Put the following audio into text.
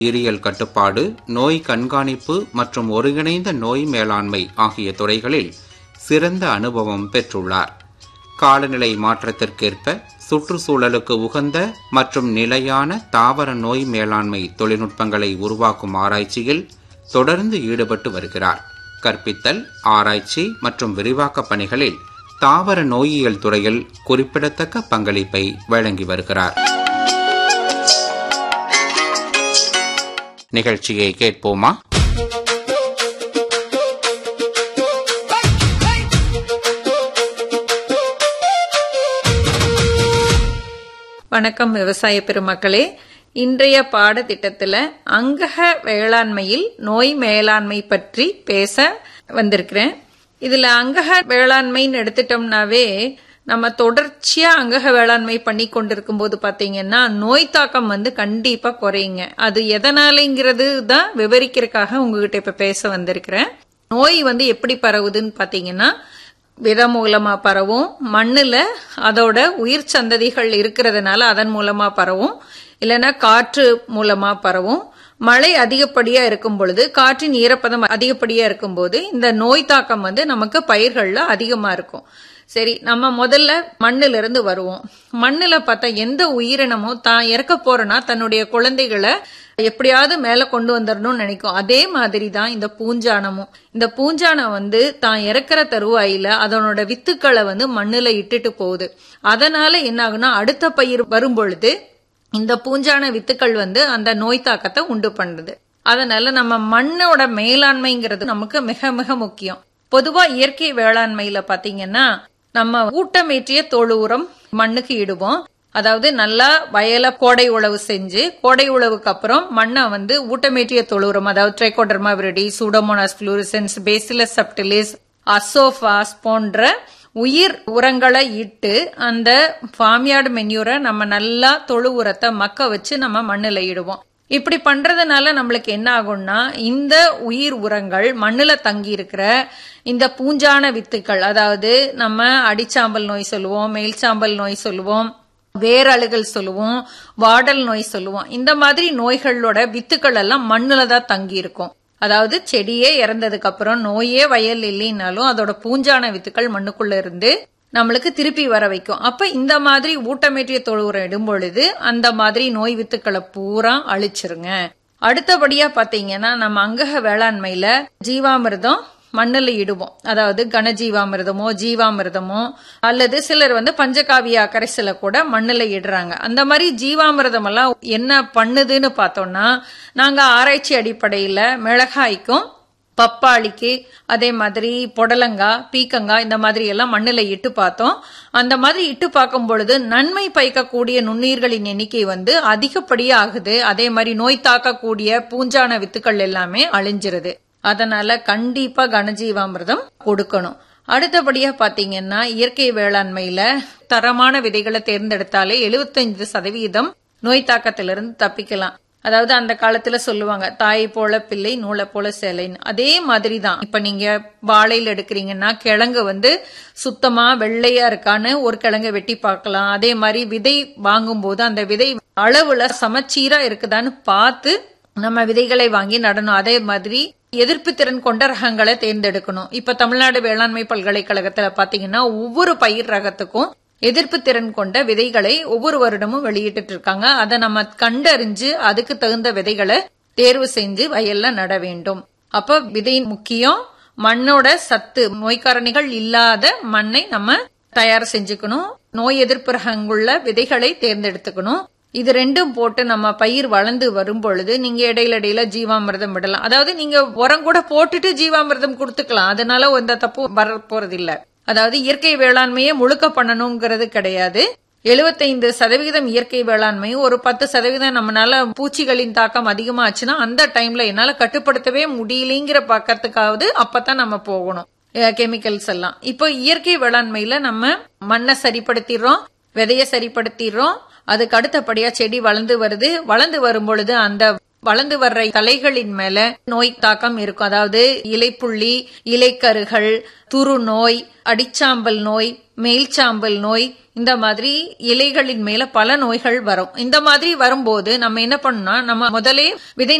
உயிரியல் கட்டுப்பாடு நோய் கண்காணிப்பு மற்றும் ஒருங்கிணைந்த நோய் மேலாண்மை ஆகிய துறைகளில் சிறந்த அனுபவம் பெற்றுள்ளார் காலநிலை மாற்றத்திற்கேற்ப சுற்றுச்சூழலுக்கு உகந்த மற்றும் நிலையான தாவர நோய் மேலாண்மை தொழில்நுட்பங்களை உருவாக்கும் ஆராய்ச்சியில் தொடர்ந்து ஈடுபட்டு வருகிறார் கற்பித்தல் ஆராய்ச்சி மற்றும் விரிவாக்க பணிகளில் தாவர நோயியல் துறையில் குறிப்பிடத்தக்க பங்களிப்பை வழங்கி வருகிறார் நிகழ்ச்சியை கேட்போமா வணக்கம் விவசாய பெருமக்களே இன்றைய பாடத்திட்டத்துல அங்கக வேளாண்மையில் நோய் மேலாண்மை பற்றி பேச வந்திருக்கிறேன் இதுல அங்கக வேளாண்மைன்னு எடுத்துட்டோம்னாவே நம்ம தொடர்ச்சியா அங்கக வேளாண்மை பண்ணி கொண்டிருக்கும் போது பாத்தீங்கன்னா நோய் தாக்கம் வந்து கண்டிப்பா குறையுங்க அது எதனாலங்கிறது தான் விவரிக்கிறதுக்காக உங்ககிட்ட இப்ப பேச வந்திருக்கிறேன் நோய் வந்து எப்படி பரவுதுன்னு பாத்தீங்கன்னா வித மூலமா பரவும் மண்ணுல அதோட உயிர் சந்ததிகள் இருக்கிறதுனால அதன் மூலமா பரவும் இல்லைன்னா காற்று மூலமா பரவும் மழை அதிகப்படியா இருக்கும் பொழுது காற்றின் ஈரப்பதம் அதிகப்படியா இருக்கும் போது இந்த நோய் தாக்கம் வந்து நமக்கு பயிர்கள்ல அதிகமா இருக்கும் சரி நம்ம முதல்ல மண்ணுல இருந்து வருவோம் மண்ணுல பார்த்தா எந்த உயிரினமும் தான் இறக்க போறனா தன்னுடைய குழந்தைகளை எப்படியாவது மேல கொண்டு வந்துடணும்னு நினைக்கும் அதே மாதிரி தான் இந்த பூஞ்சானமும் இந்த பூஞ்சானம் வந்து தான் இறக்குற தருவாயில அதனோட வித்துக்களை வந்து மண்ணுல இட்டுட்டு போகுது அதனால என்ன ஆகுனா அடுத்த பயிர் வரும் பொழுது இந்த பூஞ்சான வித்துக்கள் வந்து அந்த நோய் தாக்கத்தை உண்டு பண்ணுது அதனால நம்ம மண்ணோட மேலாண்மைங்கிறது நமக்கு மிக மிக முக்கியம் பொதுவா இயற்கை வேளாண்மையில பாத்தீங்கன்னா நம்ம ஊட்டமேற்றிய தொழு உரம் மண்ணுக்கு இடுவோம் அதாவது நல்லா வயல கோடை உழவு செஞ்சு கோடை உழவுக்கு அப்புறம் மண்ணை வந்து ஊட்டமேற்றிய தொழு உரம் அதாவது Trichoderma viride Pseudomonas fluorescens Bacillus subtilis Azophos போன்ற உயிர் உரங்களை இட்டு அந்த ஃபார்ம்யார்டு மென்யூரை நம்ம நல்லா தொழு உரத்தை மக்க வச்சு நம்ம மண்ணுல இடுவோம் இப்படி பண்றதுனால நம்மளுக்கு என்ன ஆகும்னா இந்த உயிர் உரங்கள் மண்ணுல தங்கி இருக்கிற இந்த பூஞ்சான வித்துக்கள் அதாவது நம்ம அடிச்சாம்பல் நோய் சொல்லுவோம் மேல்சாம்பல் நோய் சொல்லுவோம் வேரழுகல் சொல்லுவோம் வாடல் நோய் சொல்லுவோம் இந்த மாதிரி நோய்களோட வித்துக்கள் எல்லாம் மண்ணுல தான் தங்கி இருக்கும் அதாவது செடியே இறந்ததுக்கு அப்புறம் நோயே வயல் இல்லைன்னாலும் அதோட பூஞ்சான வித்துக்கள் மண்ணுக்குள்ள இருந்து நம்மளுக்கு திருப்பி வர வைக்கும் அப்ப இந்த மாதிரி ஊட்டமேற்றிய தொழு உரம் இடும் பொழுது அந்த மாதிரி நோய் வித்துக்களை பூரா அழிச்சிருங்க அடுத்தபடியா பாத்தீங்கன்னா நம்ம அங்கக வேளாண்மையில ஜீவாமிர்தம் மண்ணுல இடுவோம் அதாவது கனஜீவாமிர்தமோ ஜீவாமிர்தமோ அல்லது சிலர் வந்து பஞ்சகாவியா கரைசல கூட மண்ணுல இடுறாங்க அந்த மாதிரி ஜீவாமிர்தம் எல்லாம் என்ன பண்ணுதுன்னு பார்த்தோம்னா நாங்க ஆராய்ச்சி அடிப்படையில மிளகாய்க்கும் பப்பாளிக்கு அதே மாதிரி புடலங்காய் பீக்கங்காய் இந்த மாதிரி எல்லாம் மண்ணுல இட்டு பார்த்தோம் அந்த மாதிரி இட்டு பார்க்கும் பொழுது நன்மை பயக்கக்கூடிய நுண்ணுயிர்களின் எண்ணிக்கை வந்து அதிகப்படியே ஆகுது அதே மாதிரி நோய் தாக்கக்கூடிய பூஞ்சான வித்துக்கள் எல்லாமே அழிஞ்சிருது அதனால கண்டிப்பா கனஜீவாமிர்தம் கொடுக்கணும் அடுத்தபடியா பாத்தீங்கன்னா இயற்கை வேளாண்மையில தரமான விதைகளை தேர்ந்தெடுத்தாலே எழுபத்தைந்து சதவீதம் நோய் தாக்கத்திலிருந்து தப்பிக்கலாம் அதாவது அந்த காலத்துல சொல்லுவாங்க தாய் போல பிள்ளை நூலை போல சேலைன்னு அதே மாதிரி தான் இப்ப நீங்க வாழையில எடுக்கிறீங்கன்னா கிழங்கு வந்து சுத்தமா வெள்ளையா இருக்கான்னு ஒரு கிழங்கு வெட்டி பார்க்கலாம் அதே மாதிரி விதை வாங்கும் போது அந்த விதை அளவுல சமச்சீரா இருக்குதான்னு பார்த்து நம்ம விதைகளை வாங்கி நடணும் அதே மாதிரி எதிர்ப்பு திறன் கொண்ட ரகங்களை தேர்ந்தெடுக்கணும் இப்ப தமிழ்நாடு வேளாண்மை பல்கலைக்கழகத்துல பாத்தீங்கன்னா ஒவ்வொரு பயிர் ரகத்துக்கும் எதிர்ப்பு திறன் கொண்ட விதைகளை ஒவ்வொரு வருடமும் வெளியிட்டு இருக்காங்க அதை நம்ம கண்டறிஞ்சு அதுக்கு தகுந்த விதைகளை தேர்வு செஞ்சு வயல்ல நட வேண்டும் அப்ப விதை முக்கியம் மண்ணோட சத்து நோய்க்காரணிகள் இல்லாத மண்ணை நம்ம தயார் செஞ்சுக்கணும் நோய் எதிர்ப்பு ரகங்குள்ள விதைகளை தேர்ந்தெடுத்துக்கணும் இது ரெண்டும் போட்டு நம்ம பயிர் வளர்ந்து வரும் பொழுது நீங்க இடையில இடையில ஜீவாமிர்தம் விடலாம் அதாவது நீங்க உரம் கூட போட்டுட்டு ஜீவாமிர்தம் கொடுத்துக்கலாம் அதனால எந்த தப்பு வர போறது இல்ல அதாவது இயற்கை வேளாண்மையை முழுக்க பண்ணணுங்கிறது கிடையாது எழுபத்தைந்து சதவிகிதம் இயற்கை வேளாண்மை ஒரு பத்து சதவீதம் நம்மளால பூச்சிகளின் தாக்கம் அதிகமாச்சுன்னா அந்த டைம்ல என்னால கட்டுப்படுத்தவே முடியலைங்கிற பக்கத்துக்காவது அப்பதான் நம்ம போகணும் கெமிக்கல்ஸ் எல்லாம் இப்போ இயற்கை வேளாண்மையில நம்ம மண்ணை சரிப்படுத்திடுறோம் விதைய சரிப்படுத்திடுறோம் அதுக்கு அடுத்தபடியா செடி வளர்ந்து வருது வளர்ந்து வரும் பொழுது அந்த வளர்ந்து வர்ற தலைகளின் மேல நோய் தாக்கம் இருக்கும் அதாவது இலைப்புள்ளி இலைக்கருகள் துரு நோய் அடிச்சாம்பல் நோய் மேல்சாம்பல் நோய் இந்த மாதிரி இலைகளின் மேல பல நோய்கள் வரும் இந்த மாதிரி வரும்போது நம்ம என்ன பண்ணோம்னா நம்ம முதலே விதை